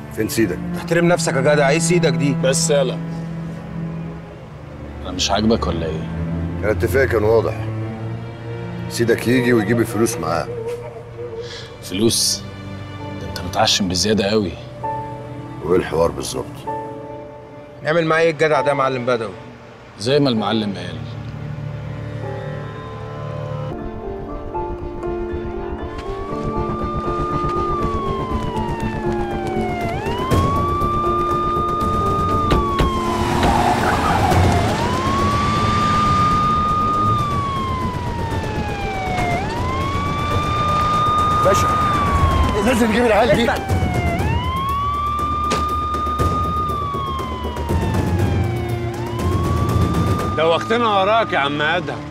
فين سيدك احترم نفسك يا جدع ايه سيدك دي بس يلا انا مش عاجبك ولا ايه كان اتفاق كان واضح سيدك يجي ويجيب الفلوس معاه فلوس ده انت متعشم بزياده قوي وايه الحوار بالظبط نعمل معايا ايه الجدع ده يا معلم بدوي زي ما المعلم قال باشا لازم نجيب العيال دي دوختنا وراك يا عم ادهم